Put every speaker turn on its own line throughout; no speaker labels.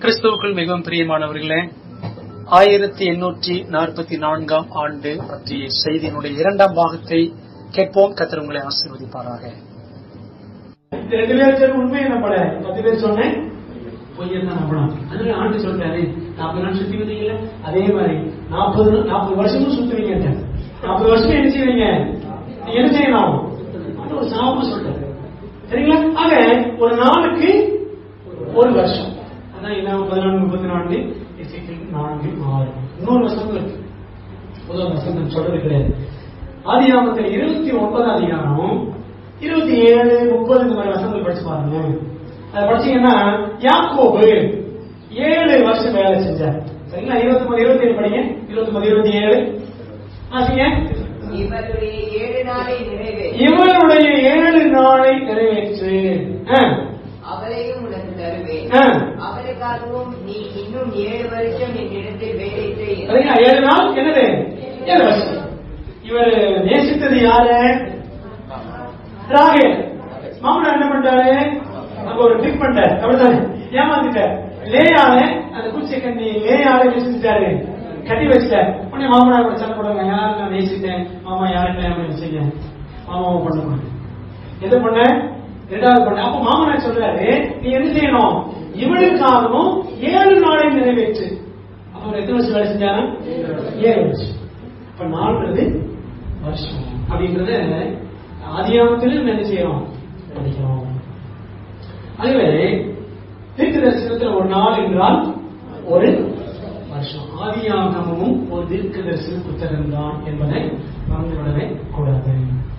கிறிஸ்துவுக்குள் மிகவும் பிரியமானவர்களே ஆயிரத்தி எண்ணூற்றி நாற்பத்தி நான்காம் ஆண்டு பற்றிய செய்தியினுடைய இரண்டாம் பாகத்தை கேட்போம் கத்தர் உங்களை ஆசீர்வதிப்பாராக
இந்த ரெண்டு பேர் சேர்ந்து உண்மையை நம்பல பத்து பேர் சொன்னேன் பொய்யை தான் நம்பணும் அதுல ஆண்டு சொல்றாரு நாற்பது நாள் சுத்தி வந்தீங்கல்ல அதே மாதிரி நாற்பது நாற்பது வருஷமும் சுத்துவீங்க நாற்பது வருஷம் என்ன செய்வீங்க நீங்க என்ன செய்யணும் அது ஒரு சாபம் சொல்றாரு சரிங்களா ஆக ஒரு நாளுக்கு ஒரு வருஷம் அதான் என்ன பதினான்கு முப்பத்தி நான்கு இசைக்கு நான்கு ஆறு இன்னொரு வசனம் இருக்கு முதல் வசனம் சொல்றது கிடையாது ஆதியாமத்தில் இருபத்தி ஒன்பதாம் அதிகாரம் இருபத்தி ஏழு முப்பது இந்த மாதிரி வசனங்கள் படிச்சு பாருங்க அதை படிச்சீங்கன்னா யாக்கோபு ஏழு வருஷம் வேலை செஞ்சார் சரிங்களா இருபத்தி ஒன்பது இருபத்தி ஏழு படிங்க இருபத்தி ஒன்பது இருபத்தி ஏழு ஆசிங்க
இவருடைய ஏழு நாளை நிறைவேற்றி
இவருடைய ஏழு நாளை நிறைவேற்று ஆ,
அவரையும் உனக்கு தருவேன்
ஆ.
அவருக்காகவும் நீ இன்னும் ஏழு வருஷம் என்னிடத்தில் வேலை செய்
சரிங்களா ஏழு நாள் என்னது ஏழு வருஷம் இவர் நேசித்தது யாரு ராகேல் மாமனார் என்ன பண்ணிட்டாரு நம்ம ஒரு ட்ரிக் பண்ணிட்டாரு அப்படித்தானே ஏமாத்திட்டார் லேயால அந்த குச்சி கண்ணி லேயால நேசிட்டாரு கட்டி வச்சிட்டார் உடனே மாமனார் கூட சண்டை போடுவாங்க யாரும் நான் நேசிட்டேன் மாமா யாருக்கு அப்படின்னு வச்சுங்க மாமாவை பண்ண போறேன் எது பண்ண ரெண்டாவது பண்ண அப்ப மாமனார் சொல்றாரு நீ என்ன செய்யணும் இவளுக்காகவும் ஏழு நாளை நிறைவேற்று அப்ப அவர் எத்தனை வருஷம் வேலை செஞ்சாரு ஏழு வருஷம் அப்ப நாள்ன்றது வருஷம் அப்படின்றத ஆதியாமத்திலும் நம்ம என்ன செய்யறோம் படிக்கிறோம் அதுவே தீர்க்க தரிசனத்தில் ஒரு நாள் என்றால் ஒரு வருஷம் ஆதியாகமும் ஒரு தீர்க்க தரிசன புத்தகம் தான் என்பதை மறந்துவிடவே கூடாது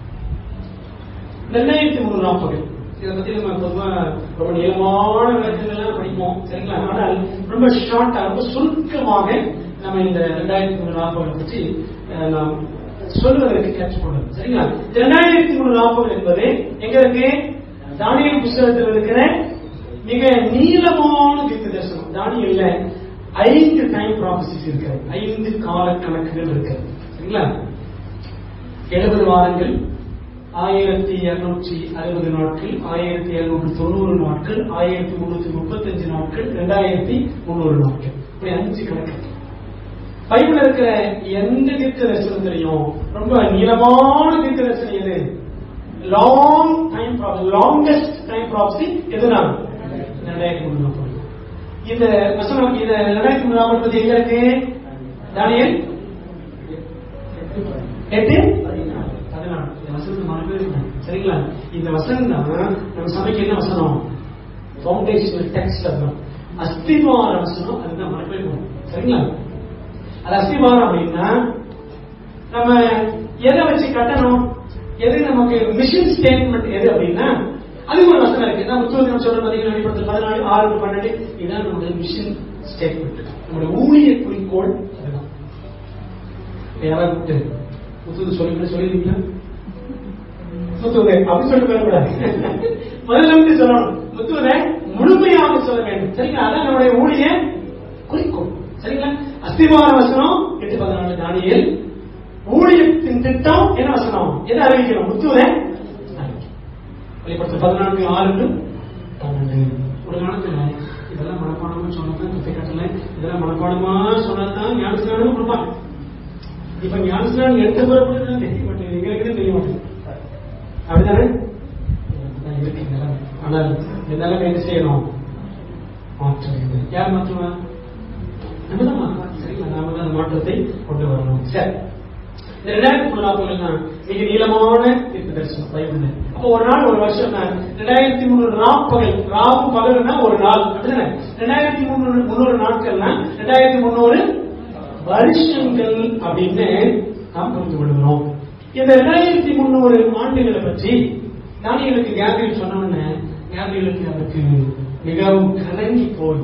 ரெண்டாயிரத்தி மூணு நாற்பது இதை பத்தி நம்ம பொதுவா ரொம்ப நீளமான விளக்கங்கள்லாம் படிப்போம் சரிங்களா ஆனால் ரொம்ப ஷார்ட்டா ரொம்ப சுருக்கமாக நம்ம இந்த ரெண்டாயிரத்தி மூணு நாற்பது பற்றி அஹ், நாம் சொல்வதற்கு கற்றுக்கொள்ளும் சரிங்களா ரெண்டாயிரத்தி மூணு நாற்பது என்பது எங்க இருக்கு தானியல் புஸ்தகத்தில் இருக்கிற மிக நீளமான தீர்க்க தரிசனம் தானியல்ல ஐந்து டைம் ப்ராபசிஸ் இருக்கிறது ஐந்து கால கணக்குகள் இருக்கிறது சரிங்களா எழுபது வாரங்கள் ஆயிரத்தி இருநூற்றி அறுபது நாட்கள் ஆயிரத்தி இருநூற்றி தொண்ணூறு நாட்கள் ஆயிரத்தி முன்னூத்தி முப்பத்தஞ்சு நாட்கள் ரெண்டாயிரத்தி முன்னூறு நாட்கள் இப்படி அஞ்சு கணக்கு பைபிள் இருக்கிற எந்த தீர்க்க தரிசனத்திலையும் ரொம்ப நீளமான தீர்க்க தரிசனம் எது long time longest time prophecy எதுனா ரெண்டாயிரத்தி மூணு நாற்பது இந்த வசனம் இந்த ரெண்டாயிரத்தி மூணு நாற்பது பத்தி எங்க இருக்கு தானியல் எட்டு பதினாலு இந்த வசனத்தை மறக்கவே கூடாது. சரிங்களா இந்த வசனம் தான் நம்ம சபைக்கு என்ன வசனம் ஃபவுண்டேஷனல் டெக்ஸ்ட் அதுதான் அஸ்திவார வசனம் அதுதான் மறக்கவே கூடாது. சரிங்களா அது அஸ்திவாரம் அப்படின்னா நம்ம எதை வச்சு கட்டணும் எது நமக்கு மிஷன் ஸ்டேட்மெண்ட் எது அப்படின்னா அதுக்கு ஒரு வசனம் இருக்கு நான் முத்துவதி சொல்ற பார்த்தீங்கன்னா வெளிப்படுத்தல் பதினாலு ஆறு to பன்னெண்டு இதுதான் நம்முடைய மிஷன் ஸ்டேட்மெண்ட் நம்முடைய ஊழிய குறிக்கோள் அதுதான் யாராவது கூப்பிட்டு முத்துவது சொல்லி சொல்லிருக்கீங்களா முத்துவதே அப்படி சொல்லிட்டு போயிடக்கூடாது முதல்ல வந்து சொல்லணும் முத்துவதை முழுமையாக சொல்ல வேண்டும் சரிங்களா அதான் நம்முடைய ஊழிய குறிக்கோள் சரிங்களா அஸ்திவார வசனம் எட்டு பதினாலு தானியல் ஊழியத்தின் திட்டம் என்ன வசனம் எதை அறிவிக்கணும் முத்துவதை வெளிப்படுத்த பதினான்கு ஆறு to பன்னெண்டு ஒரு காலத்துல இதெல்லாம் மனப்பாடமா சொன்னதான் கத்தை கட்டல இதெல்லாம் மனப்பாடமா சொன்னதான் ஞானஸ்நானமும் கொடுப்பாங்க இப்ப ஞானஸ்நானம் எந்த புறப்படுறது தெரிய மாட்டேங்குது எங்களுக்கு தெரிய மாட்டேங்குது அப்படிதானே அதான் இருக்கு நிலைமை. ஆனால் இந்த நிலைமை என்ன செய்யணும் மாற்ற வேண்டும் யார் மாற்றுவா நம்ம தான் மாற்றணும் சரிங்களா நாம தான் அந்த மாற்றத்தை கொண்டு வரணும் சரி இந்த ரெண்டாயிரத்தி மூணு நாற்பது தான் மிக நீளமான தீர்க்க தரிசனம் பைபிள் அப்போ ஒரு நாள் ஒரு வருஷம் தான் ரெண்டாயிரத்தி முந்நூறு நாற்பகல் ராவு பகல்னா ஒரு நாள் அப்படிதானே ரெண்டாயிரத்தி முந்நூறு முந்நூறு நாட்கள்னா ரெண்டாயிரத்தி முந்நூறு வருஷங்கள் அப்படின்னு நாம் புரிந்து கொள்கிறோம் இந்த ரெண்டாயிரத்தி முந்நூறு ஆண்டுகளை பற்றி தானியலுக்கு கேப்ரியல் சொன்னோன்னு கேப்ரியலுக்கு அவருக்கு மிகவும் கலங்கி போய்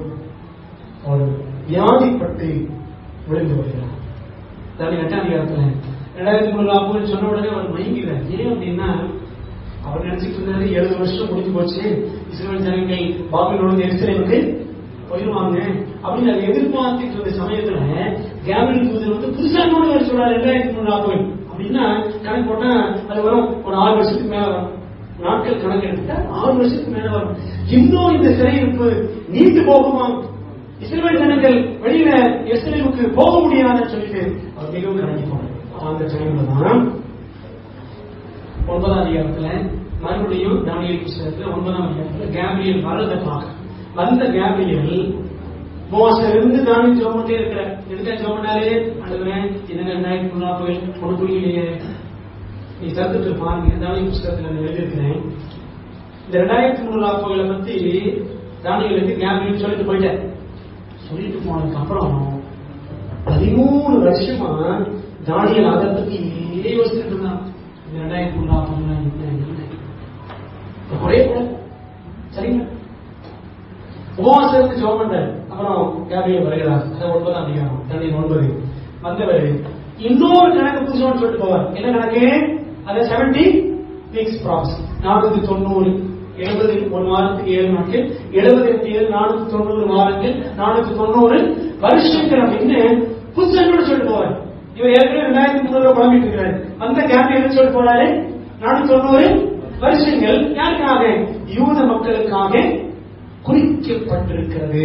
ஒரு வியாதிப்பட்டு விழுந்து வருகிறார் அதாவது எட்டாம் அதிகாரத்துல ரெண்டாயிரத்தி மூணு நாற்பது சொன்ன உடனே அவர் மயங்கிறார் ஏன் அப்படின்னா அவர் நினைச்சிட்டு இருந்தாரு ஏழு வருஷம் முடிஞ்சு போச்சு இஸ்ரேல் ஜனங்கள் பாபிலோடு எருசலேமுக்கு போயிருவாங்க அப்படின்னு அதை எதிர்பார்த்துட்டு இருந்த சமயத்துல கேபிரியல் தூதர் வந்து புதுசா இன்னொரு வருஷம் சொல்றாரு ரெண்டாயிரத்தி மூணு நாற்பது அப்படின்னா கணக்கு போட்டா அது வரும் ஒரு ஆறு வருஷத்துக்கு மேல வரும் நாட்கள் கணக்கு எடுத்துட்டா ஆறு வருஷத்துக்கு மேல வரும் இன்னும் இந்த சிறையிருப்பு நீண்டு போகுமா இஸ்ரேல் ஜனங்கள் வெளியில எஸ்ரேலுக்கு போக முடியாதுன்னு சொல்லிட்டு அவர் மிகவும் கலங்கி போனார் அந்த டைம்ல தான் ஒன்பதாம் அதிகாரத்துல மறுபடியும் தானியல் புஸ்தகத்துல ஒன்பதாம் அதிகாரத்துல கேப்ரியல் வரத பார்க்க வந்த கேப்ரியல் மோசம் இருந்து தானே ஜோம் பண்ணிட்டே இருக்கிற எதுக்கா ஜோம் பண்ணாலே அழுவேன் இதுங்க ரெண்டாயிரத்தி முன்னா கோயில் ஒன்று புரியலையே நீ தந்துட்டு பாருங்க தானியல் புஸ்தகத்துல நான் எழுதியிருக்கிறேன் இந்த ரெண்டாயிரத்தி முன்னூறு கோயிலை பத்தி தானியலுக்கு கேப்ரியல் சொல்லிட்டு போயிட்டேன் சொல்லிட்டு போனதுக்கு அப்புறம் பதிமூணு வருஷமா தானியல் அதை பத்தி யோசிச்சுட்டு இருந்தான் இந்த ரெண்டாயிரத்தி முன்னூறு கோயில் என்ன என்ன ஒரே கூட சரிங்க உபவாசம் இருந்து ஜோம் பண்ணார் அப்புறம் கேபிரியல் வருகிறார் அது ஒன்பதாம் அதிகாரம் தண்ணீர் ஒன்பது வந்தவர் இன்னொரு கணக்கு புதுசோன்னு சொல்லிட்டு போவார் என்ன கணக்கு அது செவன்டி வீக்ஸ் ப்ராப்ஸ் நானூத்தி தொண்ணூறு எழுபது ஒரு வாரத்துக்கு ஏழு நாட்கள் எழுபத்தி ஏழு நானூத்தி தொண்ணூறு வாரங்கள் நானூத்தி தொண்ணூறு வருஷங்கள் அப்படின்னு புதுசங்கன்னு சொல்லிட்டு போவார் இவர் ஏற்கனவே ரெண்டாயிரத்தி முன்னூறு குழம்பிட்டு இருக்கிறாரு அந்த கேப் என்ன சொல்லிட்டு போனாரு நானூத்தி தொண்ணூறு வருஷங்கள் யாருக்காக யூத மக்களுக்காக குறிக்கப்பட்டிருக்கிறது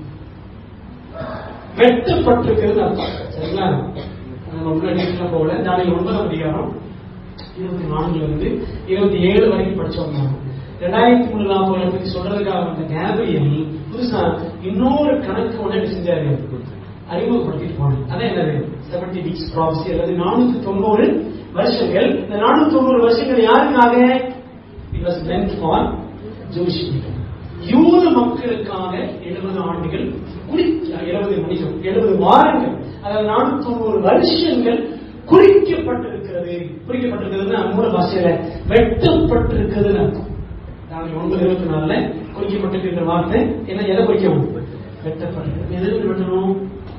வெட்டப்பட்டிருக்கிறது அர்த்தம் சரிங்களா நம்ம உள்ள டீட்டெயிலாக போகல நாளைக்கு ஒன்பதாம் அதிகாரம் இருபத்தி நான்குல இருந்து இருபத்தி ஏழு வரைக்கும் படிச்சோம் நாம. ரெண்டாயிரத்தி மூணு நாற்பது பத்தி சொல்றதுக்காக வந்த கேபிரியல் புதுசா இன்னொரு கணக்கு ஒண்ணு என்ன செஞ்சாரு அறிமுகப்படுத்திட்டு போனாங்க அதான் என்னது செவன்டி வீக்ஸ் ப்ராப்சி அல்லது நானூத்தி தொண்ணூறு வருஷங்கள் இந்த நானூத்தி தொண்ணூறு வருஷங்கள் யாருக்காக it was meant for Jews யூத மக்களுக்காக எழுபது ஆண்டுகள் எழுபது மணிகள் எழுபது வாரங்கள் அதாவது நானூத்தி தொண்ணூறு வருஷங்கள் குறிக்கப்பட்டிருக்கிறது குறிக்கப்பட்டிருக்கிறது மூல பாஷையில வெட்டப்பட்டிருக்கிறது அர்த்தம் நாளைக்கு ஒன்பது இருபத்தி நாலுல குறிக்கப்பட்டிருக்கிற வார்த்தை என்ன எதை குறிக்கும் வெட்டப்பட்டிருக்கிறது எது வெட்டணும்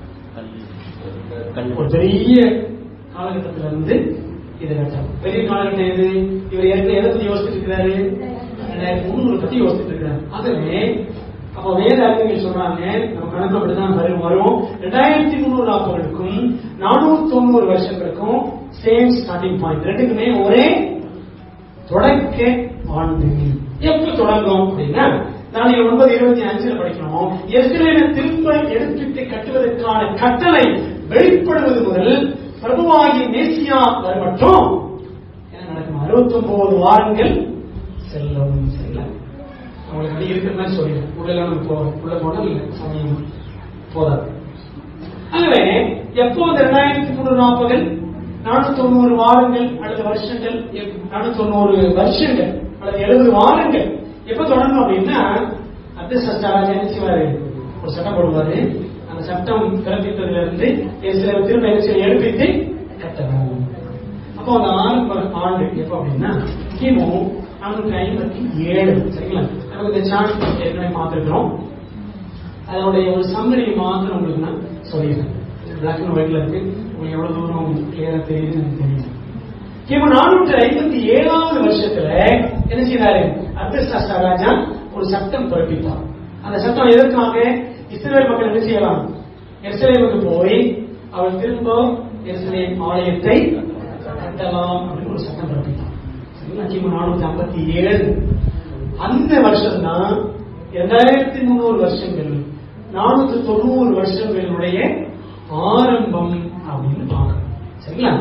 ஒரு பெரிய காலகட்டத்துல இருந்து இதை வெட்டணும் பெரிய காலகட்டம் எது இவர் ஏற்கனவே எதை பத்தி யோசிச்சுட்டு இருக்கிறாரு ரெண்டாயிரத்தி முந்நூறு பத்தி யோசிச்சுட்டு இருக்கிறாரு ஆகவே அப்போ வேத அறிஞர்கள் சொல்றாங்க நம்ம கணக்கு அப்படிதான் வரும் வரும் ரெண்டாயிரத்தி முந்நூறு நாற்பதுக்கும் நானூத்தி தொண்ணூறு வருஷங்களுக்கும் சேம் ஸ்டார்டிங் பாயிண்ட் ரெண்டுக்குமே ஒரே தொடக்க ஆண்டு எப்ப தொடங்கும் அப்படின்னா நாளைக்கு ஒன்பது இருபத்தி அஞ்சுல படிக்கணும் எஸ்ரேலை திரும்ப எடுத்துட்டு கட்டுவதற்கான கட்டளை வெளிப்படுவது முதல் பிரபுவாகிய மேசியா வரை மட்டும் என்ன நடக்கும் அறுபத்தி ஒன்பது வாரங்கள் செல்லும் சரிங்களா அவங்களுக்கு அப்படி இருக்கிற மாதிரி சொல்லிடுறேன் உள்ள நம்ம போறோம் உள்ள போனா இல்ல சமயம் போதாது ஆகவே எப்போ இந்த ரெண்டாயிரத்தி முன்னூறு நாற்பது நானூத்தி தொண்ணூறு வாரங்கள் அல்லது வருஷங்கள் நானூத்தி தொண்ணூறு வருஷங்கள் அல்லது எழுபது வாரங்கள் எப்ப தொடங்கணும் அப்படின்னா அந்த சட்டாராஜா என்ன செய்வாரு ஒரு சட்டம் போடுவாரு அந்த சட்டம் பிறப்பித்ததுல இருந்து சில திரும்ப என்ன செய்ய எழுப்பித்து கட்டணும் அப்போ அந்த ஆரம்ப ஆண்டு எப்ப அப்படின்னா கிமு நானூற்றி ஐம்பத்தி ஏழு சரிங்களா நமக்கு இந்த சார்ட் ஏற்கனவே பார்த்துருக்கிறோம் அதனுடைய ஒரு சம்மரி மாத்திரம் உங்களுக்கு நான் சொல்லிடுறேன் பிளாக் அண்ட் ஒயிட்ல இருக்கு உங்களுக்கு எவ்வளவு தூரம் கிளியரா தெரியுதுன்னு எனக்கு தெரியும் கிமு நானூற்றி ஐம்பத்தி ஏழாவது வருஷத்துல என்ன செய்யறாரு அர்த்தசாஸ்திர ராஜா ஒரு சட்டம் பிறப்பித்தார் அந்த சட்டம் எதற்காக இஸ்ரேல் மக்கள் என்ன செய்யலாம் எருசலேமுக்கு போய் அவள் திரும்ப எருசலேம் ஆலயத்தை கட்டலாம் அப்படின்னு ஒரு சட்டம் பிறப்பித்தார் சரிங்களா கிமு நானூத்தி ஐம்பத்தி ஏழு அந்த வருஷம் தான் இரண்டாயிரத்தி முன்னூறு வருஷங்கள் நானூத்தி தொண்ணூறு வருஷங்களுடைய ஆரம்பம் அப்படின்னு பார்க்கணும் சரிங்களா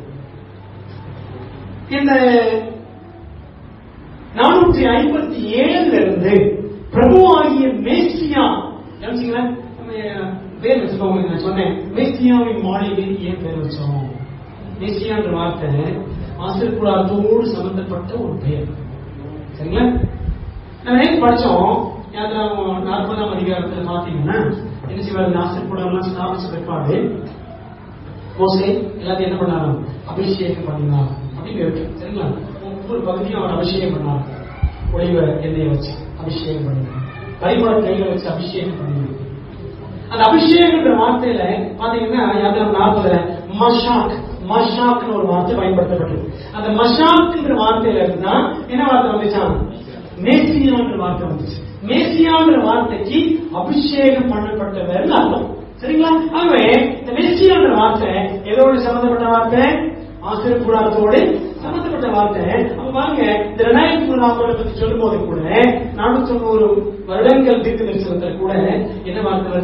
இந்த நானூற்றி ஐம்பத்தி ஏழுல இருந்து பிரபுவாகிய மேசியா கவனிச்சீங்களா நம்ம பேர் வச்சுக்கோங்க நான் சொன்னேன் மேசியாவின் மாளிகை ஏன் பேர் வச்சோம் மேசியான்ற வார்த்தை ஆசிரியர்களோடு சம்பந்தப்பட்ட ஒரு பெயர் சரிங்களா நம்ம நேற்று படிச்சோம் யாத்திராம நாற்பதாம் அதிகாரத்துல பாத்தீங்கன்னா என்ன செய்வாரு ஆசிரியர் ஸ்தாபிச்ச பிற்பாடு மோசே எல்லாத்தையும் என்ன பண்ணாரு அபிஷேகம் பண்ணினார் அப்படின்னு இருக்கு சரிங்களா ஒவ்வொரு பகுதியும் அவர் அபிஷேகம் பண்ணார் ஒளிவ எண்ணெயை வச்சு அபிஷேகம் பண்ணினார் பரிமள கையில வச்சு அபிஷேகம் பண்ணினார் அந்த அபிஷேகன்ற வார்த்தையில பாத்தீங்கன்னா யாத்திரம் நாற்பதுல மஷாக் மஷாக்னு ஒரு வார்த்தை பயன்படுத்தப்பட்டது அந்த மஷாக்ன்ற வார்த்தையில இருந்தா என்ன வார்த்தை வந்துச்சான் மேசியான்ற வார்த்தை வந்துச்சு மேசியான்ற வார்த்தைக்கு அபிஷேகம் பண்ணப்பட்டவர் அர்த்தம் சரிங்களா ஆகவே இந்த மேசியான்ற வார்த்தை எதோடு சம்பந்தப்பட்ட வார்த்தை ஆசிரியர் கூடாரத்தோடு சம்பந்தப்பட்ட வார்த்தை அப்ப பாருங்க இந்த ரெண்டாயிரத்தி மூணு நாற்பது பத்தி சொல்லும் போது கூட நானூத்தி தொண்ணூறு வருடங்கள் தீர்க்க தரிசனத்தில் கூட என்ன வார்த்தை வருது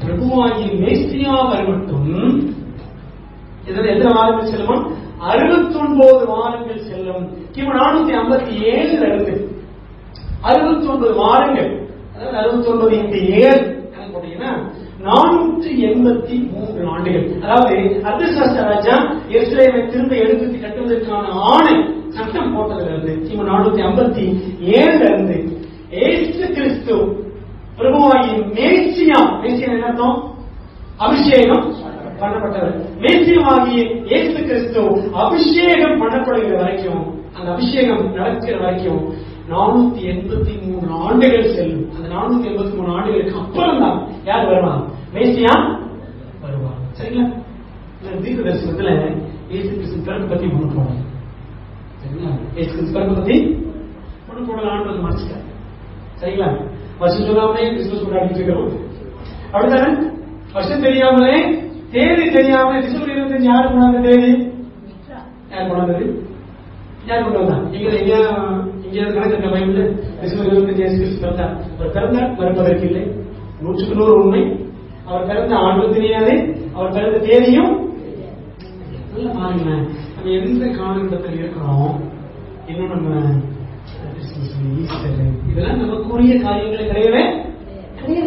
பிரபுவாகிய மேஸ்திரியா வரட்டும் இதில் எத்தனை வாரங்கள் செல்லுமா அறுபத்தி ஒன்பது வாரங்கள் செல்லும் கிமு நானூத்தி ஐம்பத்தி ஏழுல இருந்து அறுபத்தி ஒன்பது வாரங்கள் அதாவது அறுபத்தி ஒன்பது இந்த ஏழு கணக்கு போட்டீங்கன்னா நானூற்றி எண்பத்தி மூன்று ஆண்டுகள் அதாவது அர்த்தசாஸ்திர ராஜா எருசலேமை திரும்ப எடுத்து கட்டுவதற்கான ஆணை சட்டம் போட்டதுல இருந்து கிமு நானூத்தி ஐம்பத்தி ஏழுல இருந்து ஏசு கிறிஸ்து பிரபுவாகிய மேசியா மேசியா என்ன அர்த்தம் அபிஷேகம் பண்ணப்பட்டவர் மேசியமாகிய இயேசு கிறிஸ்து அபிஷேகம் பண்ணப்படுகிற வரைக்கும் அந்த அபிஷேகம் நடக்கிற வரைக்கும் நானூத்தி எண்பத்தி மூணு ஆண்டுகள் செல்லும் அந்த நானூத்தி எண்பத்தி மூணு ஆண்டுகளுக்கு அப்புறம் தான் யார் வருவாங்க மேசியா வருவார் சரிங்களா இந்த தீர்க்க தரிசனத்துல இயேசு கிறிஸ்து பிறப்பு பத்தி ஒண்ணு போடணும் சரிங்களா இயேசு கிறிஸ்து பிறப்பு பத்தி ஒண்ணு போடலான்றது மனசுக்காரு சரிங்களா வருஷம் சொல்லாமலே கிறிஸ்துமஸ் கொண்டாடிட்டு இருக்கிறோம் அப்படித்தானே வருஷம் தெரியாமலே தேதி தெரியாமலே டிசம்பர் இருபத்தஞ்சு யாரு கொண்டாந்த தேதி யார் கொண்டாந்தது யார் கொண்டு வந்தா நீங்க எங்க இங்க கணக்கு இருக்க பைபிள் டிசம்பர் இருபத்தஞ்சு இயேசு கிறிஸ்து பிறந்தார் அவர் பிறந்தார் மறுப்பதற்கு இல்லை நூற்றுக்கு நூறு உண்மை அவர் பிறந்த ஆண்டு தெரியாது அவர் பிறந்த தேதியும் நல்ல பாருங்களேன் நம்ம எந்த காலகட்டத்தில் இருக்கிறோம் இன்னும் நம்ம கிறிஸ்துமஸ், ஈஸ்டர் இதெல்லாம் நமக்குரிய காரியங்கள் கிடையவே கிடையாது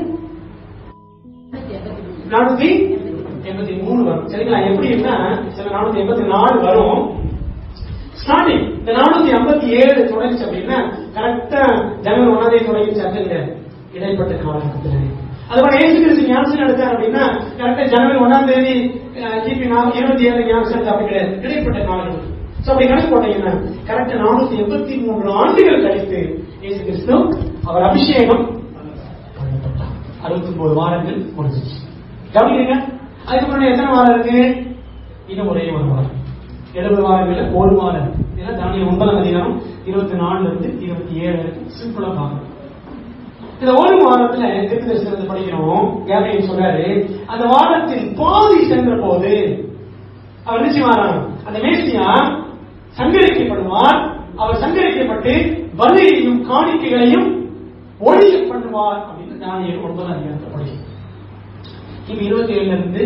நானூத்தி எண்பத்தி மூணு வரும் சரிங்களா எப்படின்னா சில நானூத்தி எண்பத்தி நாலு வரும் ஸ்டார்டிங் இந்த நானூத்தி ஐம்பத்தி ஏழு தொடங்கிச்சு அப்படின்னா கரெக்டா ஜனவரி ஒன்னாதே தொடங்கிச்சு அந்த இடைப்பட்ட காலகட்டத்தில் அது மாதிரி ஏசு கிறிஸ்து ஞானசன் எடுத்தார் அப்படின்னா கரெக்டா ஜனவரி ஒன்னாம் தேதி அஹ், கிபி நா- இருபத்தி ஏழு ஞானசன் அப்படி கிடையாது இடைப்பட்ட காலகட்டம் So, அப்படி கணக்கு போட்டீங்கன்னா கரெக்டா நானூத்தி எண்பத்தி மூன்று ஆண்டுகள் கழித்து இயேசு கிறிஸ்து அவர் அபிஷேகம் பண்ணப்பட்டார் அறுபத்தி ஒன்பது வாரங்கள் முடிஞ்சிச்சு கவனிக்கிறீங்க அதுக்கப்புறம் எத்தனை வாரம் இருக்கு இன்னும் ஒரே ஒரு வாரம் எழுபது வாரங்கள்ல ஒரு வாரம் இதெல்லாம் தானியம் ஒன்பதாம் அதிகாரம் இருபத்தி நாலுல இருந்து இருபத்தி ஏழு வரைக்கும் சிம்பிளா பார்க்கணும் இந்த ஒரு வாரத்துல திருக்கு தரிசனத்தை படிக்கிறோம் கேபிரியல் சொல்றாரு அந்த வாரத்தின் பாதி சென்ற போது அவர் என்ன செய்வாராம் அந்த மேசியா சங்கரிக்கப்படுவார் அவர் சங்கரிக்கப்பட்டு பலியையும் காணிக்கைகளையும் ஒழிய பண்ணுவார் அப்படின்னு தானியல் ஒன்பதாம் அதிகாரத்தை படிக்கிறோம் இப்ப இருபத்தி ஏழுல இருந்து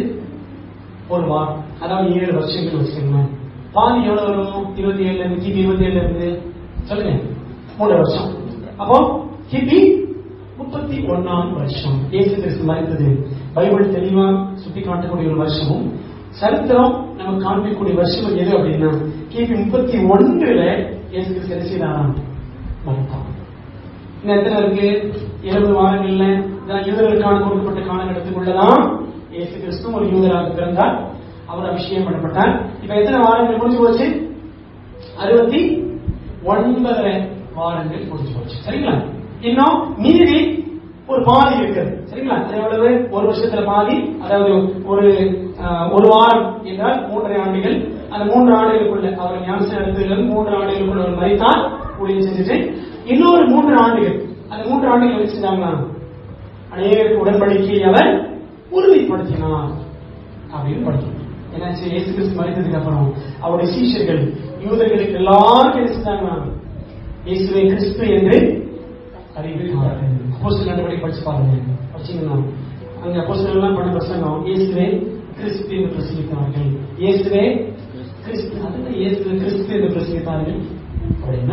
ஒரு வாரம் அதாவது ஏழு வருஷங்கள் வச்சுக்கோங்க பாதி எவ்வளவு வரும் இருபத்தி ஏழுல இருந்து கிபி இருபத்தி ஏழுல இருந்து சொல்லுங்க மூணு வருஷம் அப்போ கிபி முப்பத்தி ஒன்னாம் வருஷம் இயேசு கிறிஸ்து மறைத்தது பைபிள் தெளிவா சுட்டி காட்டக்கூடிய ஒரு வருஷமும் சரித்திரம் நமக்கு காண்பிக்கக்கூடிய வருஷம் எது அப்படின்னா கிபி முப்பத்தி ஒன்றுல இயேசு கிறிஸ்து என்ன செய்தாராம் மறைத்தார் இன்னும் எத்தனை இருக்கு இருபது வாரங்கள்ல இதெல்லாம் யூதர்களுக்கான கொடுக்கப்பட்ட காலகட்டத்துக்குள்ளதான் இயேசு கிறிஸ்து ஒரு யூதராக பிறந்தார் அவர் அபிஷேகம் பண்ணப்பட்டார் இப்ப எத்தனை வாரங்கள் முடிஞ்சு போச்சு அறுபத்தி ஒன்பதரை வாரங்கள் முடிஞ்சு போச்சு சரிங்களா இன்னும் மீதி ஒரு பாதி இருக்குது சரிங்களா அது எவ்வளவு ஒரு வருஷத்துல பாதி அதாவது ஒரு ஆஹ், ஒரு வாரம் என்றால் மூன்றரை ஆண்டுகள் அந்த மூன்று ஆண்டுகளுக்குள்ள அவர் ஞானசன எடுத்ததிலிருந்து மூன்று ஆண்டுகளுக்குள்ள அவர் மறித்தார் ஊழியம் செஞ்சுட்டு இன்னொரு மூன்று ஆண்டுகள் அந்த மூன்று ஆண்டுகள் வச்சிருந்தாங்களா அநேகருக்கு உடன்படிக்கையை அவர் உறுதிப்படுத்தினார் அப்படின்னு படிக்கணும் என்னாச்சு இயேசு கிறிஸ்து மறித்ததுக்கு அப்புறம் அவருடைய சீஷர்கள் யூதர்களுக்கு எல்லாருக்கும் என்ன செஞ்சாங்கன்னா இயேசுவை கிறிஸ்து என்று அறிவித்தார்கள் அப்போஸ்தலர் நடவடிக்கை படிச்சு பாருங்க படிச்சீங்கன்னா அங்க அப்போஸ்தலர் எல்லாம் பண்ண பிரசங்கம் இயேசுவே கிறிஸ்து என்று பிரசங்கித்தார்கள் இயேசுவே கிறிஸ்து அதுதான் இயேசுவே கிறிஸ்து என்று பிரசங்கித்தார்கள் அப்படின்னா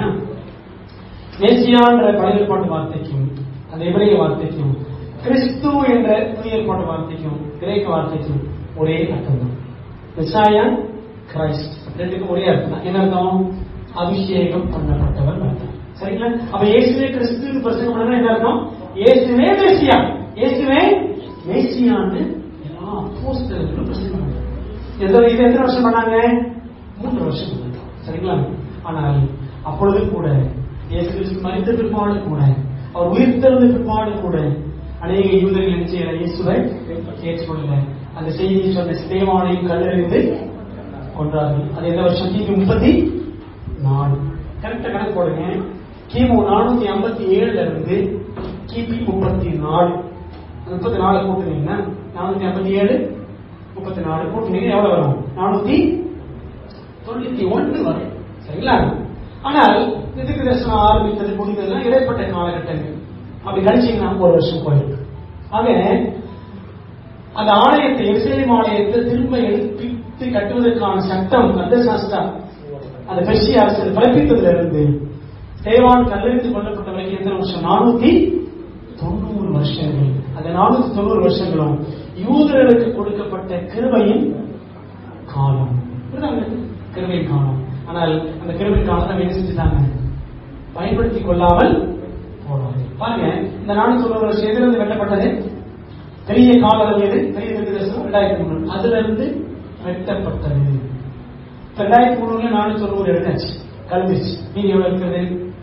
மேசியான்ற பழைய ஏற்பாட்டு வார்த்தைக்கும் அந்த எபிரேய வார்த்தைக்கும் கிறிஸ்து என்ற புதிய ஏற்பாட்டு வார்த்தைக்கும் கிரேக்க வார்த்தைக்கும் ஒரே அர்த்தம் தான் மெசாயா கிரைஸ்ட் ரெண்டுக்கும் ஒரே அர்த்தம் தான் என்ன அர்த்தம் அபிஷேகம் பண்ணப்பட்டவர் அர்த்தம் சரிங்களா அப்ப இயேசுவே கிறிஸ்து பிரசங்கம் பண்ணா என்ன அர்த்தம் இயேசுவே மேசியா இயேசுவே மேசியான்னு எல்லா அப்போஸ்தலர்களும் பிரசங்கம் பண்ணாங்க எந்த இது எத்தனை வருஷம் பண்ணாங்க மூன்று வருஷம் பண்ணாங்க சரிங்களா ஆனால் அப்பொழுது கூட இயேசு கிறிஸ்து மறித்த பிற்பாடு கூட அவர் உயிர்த்தெழுந்த பிற்பாடு கூட அநேக யூதர்கள் என்ன செய்யற இயேசுவை ஏற்றுக்கொள்ளல அந்த செய்தியை சொன்ன ஸ்தேவானையும் கல்லறிந்து கொன்றார்கள் அது எந்த வருஷம் கிபி முப்பத்தி நாலு கரெக்டா கணக்கு போடுங்க கிமு நானூத்தி ஐம்பத்தி ஏழுல இருந்து கிபி முப்பத்தி நாலு முப்பத்தி நாலு கூட்டுனீங்கன்னா நானூத்தி ஐம்பத்தி ஏழு முப்பத்தி நாலு கூட்டுனீங்க எவ்வளவு வரும் நானூத்தி தொண்ணூத்தி ஒன்று வரும் சரிங்களா ஆனால் இதுக்கு தரிசனம் ஆரம்பித்தது முடிந்ததுலாம் இடைப்பட்ட காலகட்டங்கள் அப்படி கழிச்சீங்கன்னா ஒரு வருஷம் போயிருக்கு ஆக அந்த ஆலயத்தை எருசலேம் ஆலயத்தை திரும்ப எழுப்பித்து கட்டுவதற்கான சட்டம் அந்த சாஸ்தா அந்த பெர்ஷிய அரசு பிறப்பித்ததுல இருந்து தேவான் கல்லெடுத்து கொல்லப்பட்ட வரைக்கும் எத்தனை வருஷம் நானூத்தி தொண்ணூறு வருஷங்கள் அந்த நானூத்தி தொண்ணூறு வருஷங்களும் யூதர்களுக்கு கொடுக்கப்பட்ட கிருபையின் காலம் புரியுதாங்க? கிருபையின் காலம் ஆனால் அந்த கிருபை காலத்தை என்ன செஞ்சுட்டாங்க பயன்படுத்திக் கொள்ளாமல் போனாங்க பாருங்க இந்த நானூத்தி தொண்ணூறு வருஷம் எதிலிருந்து வெட்டப்பட்டது பெரிய கால அளவு எது பெரிய தரிசனம் ரெண்டாயிரத்தி மூணு அதுல இருந்து வெட்டப்பட்டது இப்ப ரெண்டாயிரத்தி மூணுல நானூத்தி தொண்ணூறு எடுத்தாச்சு கலந்துச்சு நீங்க எவ்வளவு இருக்கிறது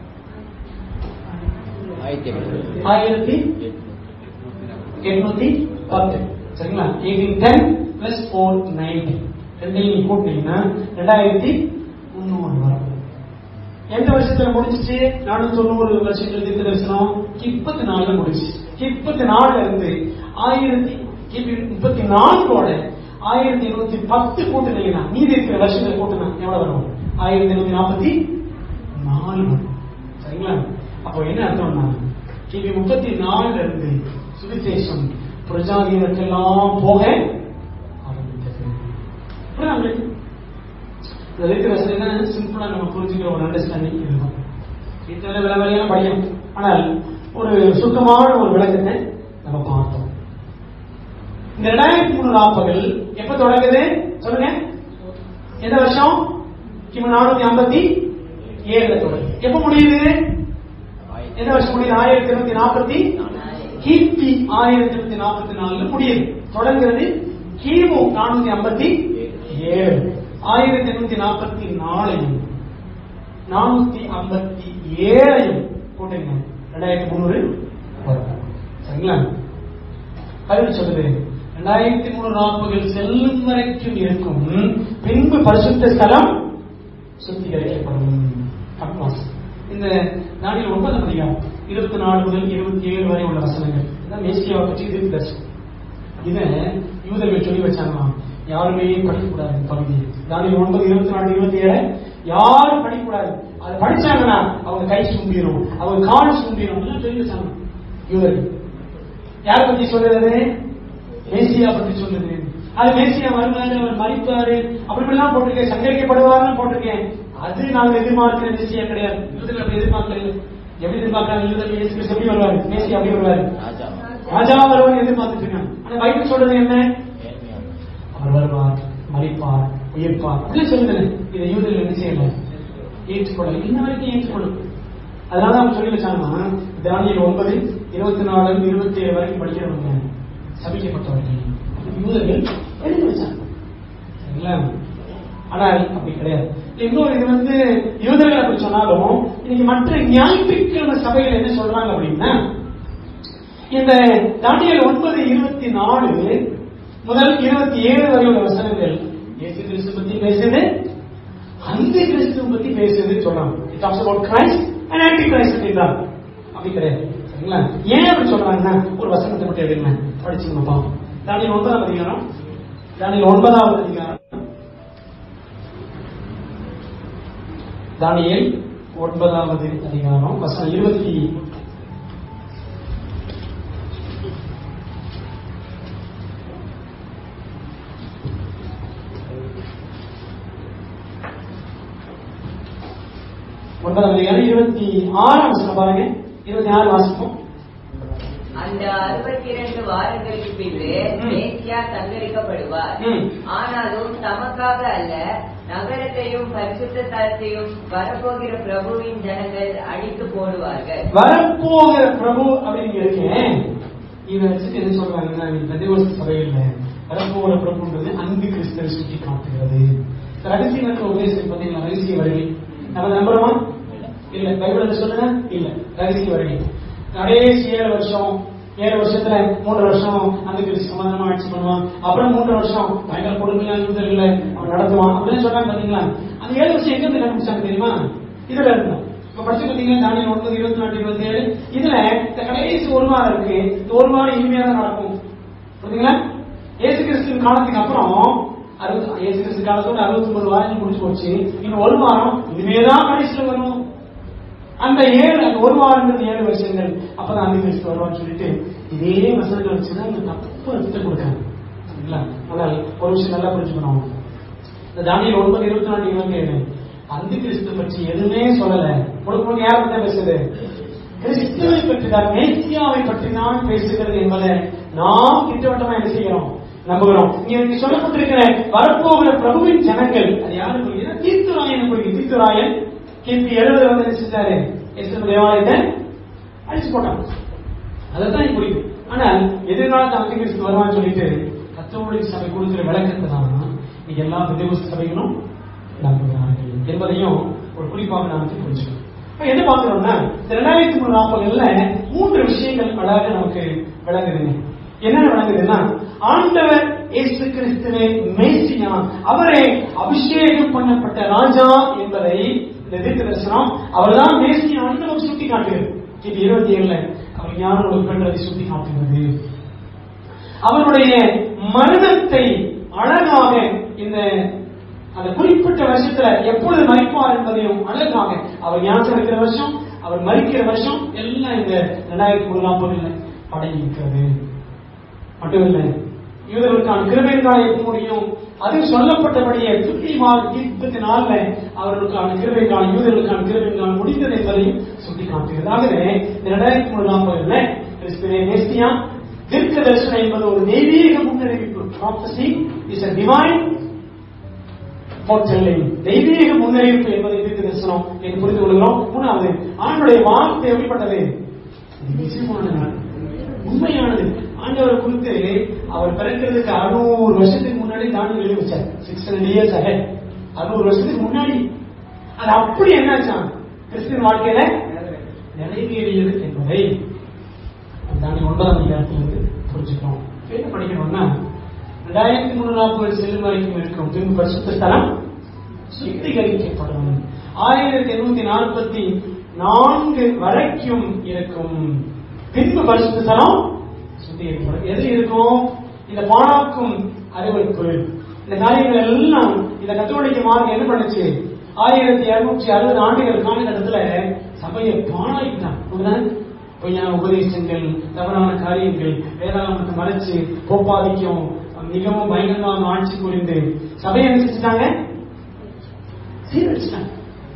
ஆயிரத்தி எட்நூத்தி பத்து சரிங்களா eighteen ten plus four ninety ரெண்டையும் நீங்க கூட்டினீங்கன்னா ரெண்டாயிரத்தி முந்நூறு வரும் எந்த வருஷத்துல முடிஞ்சிச்சு நானூத்தி தொண்ணூறு வருஷங்கள் தீர்க்க தரிசனம் முப்பத்தி நாலுல முடிச்சு முப்பத்தி நாலுல இருந்து ஆயிரத்தி கிபி முப்பத்தி நான்கோட ஆயிரத்தி இருநூத்தி பத்து கூட்டுனீங்கன்னா மீதி இருக்கிற வருஷங்கள் கூட்டுனா எவ்வளவு வரும் ஆயிரத்தி இருநூத்தி நாற்பத்தி நாலு வரும் சரிங்களா அப்போ என்ன அர்த்தம்னா கிபி முப்பத்தி நாலுல இருந்து சுவிசேஷம் பிரஜாதிகளுக்கெல்லாம் போக ஆரம்பித்தது புரியுதா உங்களுக்கு? இதுல இருக்கிற வசதினா சிம்பிளா நம்ம புரிஞ்சுக்கிற ஒரு அண்டர்ஸ்டாண்டிங் இதுதான் இத்தனை வில வரையெல்லாம் படிக்கணும் ஆனால் ஒரு சுத்தமான ஒரு விளக்கத்தை நம்ம பார்த்தோம் இந்த ரெண்டாயிரத்தி மூணு நாற்பதுகள் எப்ப தொடங்குது சொல்லுங்க எந்த வருஷம் கிமு நானூத்தி ஐம்பத்தி ஏழுல தொடங்குது எப்ப முடியுது எந்த வருஷம் முடியுது ஆயிரத்தி இருநூத்தி நாற்பத்தி கிபி ஆயிரத்தி இருநூத்தி நாற்பத்தி நாலுல முடியுது தொடங்குறது கிமு நானூத்தி ஐம்பத்தி ஏழு ஆயிரத்தி எண்ணூத்தி நாற்பத்தி நாலையும் நானூத்தி ஐம்பத்தி ஏழையும் போட்டுங்க ரெண்டாயிரத்தி முந்நூறு வரும். சரிங்களா பைபிள் சொல்லுது ரெண்டாயிரத்தி மூணு நாற்பதுகள் செல்லும் வரைக்கும் இருக்கும் பின்பு பரிசுத்த ஸ்தலம் சுத்திகரிக்கப்படும் அட்மாஸ் இந்த நாளில் ஒன்பதாம் அதிகாரம் இருபத்தி நாலு முதல் இருபத்தி ஏழு வரை உள்ள வசனங்கள் இதான் மேசியாவை பற்றி இது தரிசனம் இதை யூதர்கள் சொல்லி வச்சாங்களாம் யாருமே படிக்கக்கூடாது இந்த பகுதியை தானியல் ஒன்பது இருபத்தி நாலு இருபத்தி ஏழு யாரும் படிக்கக்கூடாது அதை படிச்சாங்கன்னா அவங்க கை சும்பிடும் அவங்க கால் சும்பிடும் எல்லாம் சொல்லி வச்சாங்க யூதர்கள் யார பத்தி சொல்றது மேசியா பத்தி சொல்லுது அது மேசியா வருவாரு அவர் மறிப்பாரு அப்படி எல்லாம் போட்டிருக்கேன் சங்கரிக்கப்படுவார்னு போட்டிருக்கேன் அது நாங்க எதிர்பார்க்கிற மேசியா கிடையாது யூதர்கள் அப்படி எதிர்பார்க்கல எப்படி எதிர்பார்க்கறாங்க யூதர்கள் இயேசு கிறிஸ்து எப்படி வருவாரு மேசியா அப்படி வருவாரு ராஜா வருவார் எதிர்பார்த்துட்டு இருக்காங்க ஆனா பைபிள் சொல்றது என்ன அவர் வருவார் மறிப்பார் உயிர்ப்பார் அப்படி சொல்லுங்க இதை யூதர்கள் என்ன செய்யல ஏற்றுக்கொள்ள இன்ன வரைக்கும் ஏற்றுக்கொள்ளும் அதனால அவங்க சொல்லி வச்சாங்கன்னா தானியல் ஒன்பது இருபத்தி நாலு இருபத்தி ஏழு வரைக்கும் படிக்கிறவங்க சபிக்கப்பட்டவர்கள் யூதர்கள் எழுதி வச்சாங்க சரிங்களா ஆனால் அப்படி கிடையாது இன்னொரு இது வந்து யூதர்கள் அப்படி சொன்னாலும் இன்னைக்கு மற்ற ஞாயிற்றுக்கிழமை சபைகள் என்ன சொல்றாங்க அப்படின்னா இந்த தானியல் ஒன்பது இருபத்தி நாலு முதல் இருபத்தி ஏழு வரை உள்ள வசனங்கள் இயேசு கிறிஸ்து பத்தி பேசுது அந்த கிறிஸ்துவ பத்தி பேசுது சொல்றாங்க it talks about Christ and antichrist அப்படின்றாங்க அப்படி கிடையாது சரிங்களா ஏன் அப்படி சொல்றாங்கன்னா ஒரு வசனத்தை மட்டும் எடுங்க படிச்சு நம்ம பார்ப்போம் தானியல் ஒன்பதாம் அதிகாரம் தானியல் ஒன்பதாவது அதிகாரம் தானியல் ஒன்பதாவது அதிகாரம் வசனம் இருபத்தி ஒன்பதாம் அதிகாரம் இருபத்தி ஆறாம் வசனம் பாருங்க இருபத்தி ஆறு வாசிப்போம்
அந்த அறுபத்தி இரண்டு வாரங்களுக்கு பின்பு
ம்.
மேசியா சங்கரிக்கப்படுவார்
ம்.
ஆனாலும் தமக்காக அல்ல நகரத்தையும் பரிசுத்த தலத்தையும் வரப்போகிற பிரபுவின் ஜனங்கள் அழித்து போடுவார்கள்
வரப்போகிற பிரபு அப்படின்னு இருக்கேன் இதை வச்சுட்டு என்ன சொல்றாங்கன்னா பெந்தகோஸ்து சபையில் வரப்போகிற பிரபுன்றது அன்பு கிறிஸ்தவை சுட்டி காட்டுகிறது இந்த ரகசிய வர்க்க உபதேசத்தை பார்த்தீங்களா ரகசிய வருகை நம்ம நம்புறோமா இல்ல பைபிள் சொல்லுங்க இல்ல ரகசிய வருகை கடைசி ஏழு வருஷம் ஏழு வருஷத்துல மூன்று வருஷம் அந்த கிறிஸ்து சமாதானமா ஆட்சி பண்ணுவான் அப்புறம் மூன்று வருஷம் பயங்கர கொடுமையா யூதர்களை அவன் நடத்துவான் அப்படின்னு சொல்றாங்க பாத்தீங்களா அந்த ஏழு வருஷம் எங்க இருந்து கண்டுபிடிச்சாங்க தெரியுமா இதுல இருந்தா இப்ப படிச்சு பாத்தீங்கன்னா தானியல் ஒன்பது இருபத்தி நாலு இருபத்தி ஏழு இதுல இந்த கடைசி ஒரு வாரம் இருக்கு இந்த ஒரு வாரம் இனிமையா தான் நடக்கும் புரியுதுங்களா இயேசு கிறிஸ்துவின் காலத்துக்கு அப்புறம் அறுபது இயேசு கிறிஸ்து காலத்தோட அறுபத்தி ஒன்பது வாரம் முடிச்சு போச்சு இன்னும் ஒரு வாரம் இனிமேதான் கடைசியில வரும் அந்த ஏழு அந்த ஒரு வாரங்கிறது ஏழு வருஷங்கள் அப்பதான் அந்த கிறிஸ்து வருவான்னு சொல்லிட்டு இதே வசனங்கள் வச்சுதான் இந்த தப்பு அர்த்தம் கொடுக்காங்க சரிங்களா ஆனால் ஒரு விஷயம் நல்லா புரிஞ்சுக்கணும் இந்த தானியல் ஒன்பது இருபத்தி நாலு இருபத்தி ஏழு அந்த கிறிஸ்து பற்றி எதுவுமே சொல்லல முழுக்க முழுக்க யாரை பத்தி பேசுது கிறிஸ்துவை பற்றி தான் மேசியாவை பற்றி தான் பேசுகிறது என்பதை நாம் திட்டவட்டமா என்ன செய்கிறோம் நம்புகிறோம் இங்க இங்க சொல்லப்பட்டிருக்கிற வரப்போகிற பிரபுவின் ஜனங்கள் அது யாரு குறிக்கிறது தீர்த்துராயன் குறிக்கிறது தீர்த்துராயன் கிபி எழுபது வந்து என்ன செஞ்சாரு எஸ்எம் தேவாலயத்தை அடிச்சு போட்டாங்க அதைத்தான் இங்க குறிக்கும் ஆனால் எதிர்காலத்து அந்த கிறிஸ்து வருவான்னு சொல்லிட்டு கத்தோலிக்க சபை கொடுக்கிற விளக்கத்தை தான் இன்னைக்கு எல்லா பெந்தேகோஸ்து சபைகளும் நம்புகிறார்கள் என்பதையும் ஒரு குறிப்பாக நாம் புரிஞ்சுக்கணும் இப்ப என்ன பார்க்கிறோம்னா இந்த ரெண்டாயிரத்தி மூணு நாற்பதுல மூன்று விஷயங்கள் அழகாக நமக்கு விளங்குதுங்க என்ன விளங்குதுன்னா ஆண்டவர் இயேசு கிறிஸ்துவே மேசியா அவரே அபிஷேகம் பண்ணப்பட்ட ராஜா என்பதை இந்த தீர்க்க தரிசனம் அவர்தான் மேசியான்னு நமக்கு சுட்டி காட்டுகிறது இது இருபத்தி ஏழுல அவர் ஞானம் உட்கொண்டதை சுட்டி காட்டுகிறது அவருடைய மரணத்தை அழகாக இந்த அந்த குறிப்பிட்ட வருஷத்துல எப்பொழுது மறிப்பார் என்பதையும் அழகாக அவர் ஞானம் இருக்கிற வருஷம் அவர் மறிக்கிற வருஷம் எல்லாம் இந்த ரெண்டாயிரத்தி மூணு நாற்பதுல அடங்கி இருக்கிறது மட்டுமில்லை யூதர்களுக்கான கிருபைக்கான எப்ப முடியும் அது சொல்லப்பட்டபடியே துல்லியமாக இருபத்தி நாலுல அவர்களுக்கான கிருபைக்கான யூதர்களுக்கான கிருபைக்கான முடிந்தது என்பதையும் சுட்டி காட்டுகிறது ஆகவே இந்த ரெண்டாயிரத்தி மூணு நாற்பதுல கிறிஸ்துவே மேஸ்தியா தீர்க்க தரிசனம் என்பது ஒரு தெய்வீக முன்னறிவிப்பு prophecy is a divine foretelling தெய்வீக முன்னறிவிப்பு என்பதை தீர்க்க தரிசனம் என்று புரிந்து கொள்கிறோம் மூணாவது ஆண்டுடைய வார்த்தை எப்படிப்பட்டது இது நிச்சயமானது உண்மையானது ஆண்டவரை குறித்து அவர் பிறக்கிறதுக்கு அறுநூறு வருஷத்துக்கு முன்னாடி தாண்டி எழுதி வச்சார் சிக்ஸ் ஹண்ட்ரட் இயர்ஸ் அஹெட் அறுநூறு வருஷத்துக்கு முன்னாடி அது அப்படி என்னாச்சான் கிறிஸ்டின் வாழ்க்கையில நிறைவேறியது என்பதை தாண்டி ஒன்பதாம் அதிகாரத்திலிருந்து புரிஞ்சுக்கிறோம் என்ன படிக்கணும்னா ரெண்டாயிரத்தி மூணு நாற்பது செல்லும் வரைக்கும் இருக்கும் திரும்ப பரிசுத்த ஸ்தலம் சுத்திகரிக்கப்படும் ஆயிரத்தி எண்ணூத்தி நாற்பத்தி நான்கு வரைக்கும் இருக்கும் பின்பு பரிசுத்த ஸ்தலம் சுத்திகரிக்கப்படும் எது இருக்கும் இந்த பாழாக்கும் அறிவிப்பு இந்த காரியங்கள் எல்லாம் இந்த கத்தோலிக்க மார்க்கம் என்ன பண்ணுச்சு ஆயிரத்தி இருநூற்றி அறுபது ஆண்டுகள் காலகட்டத்துல சபையை பாழாக்கிட்டான் பொய்யான உபதேசங்கள் தவறான காரியங்கள் வேதாகமத்தை மறைச்சு போப்பாதிக்கும் மிகவும் பயங்கரமாக ஆட்சி புரிந்து சபையை என்ன செஞ்சுட்டாங்க சீரழிச்சிட்டாங்க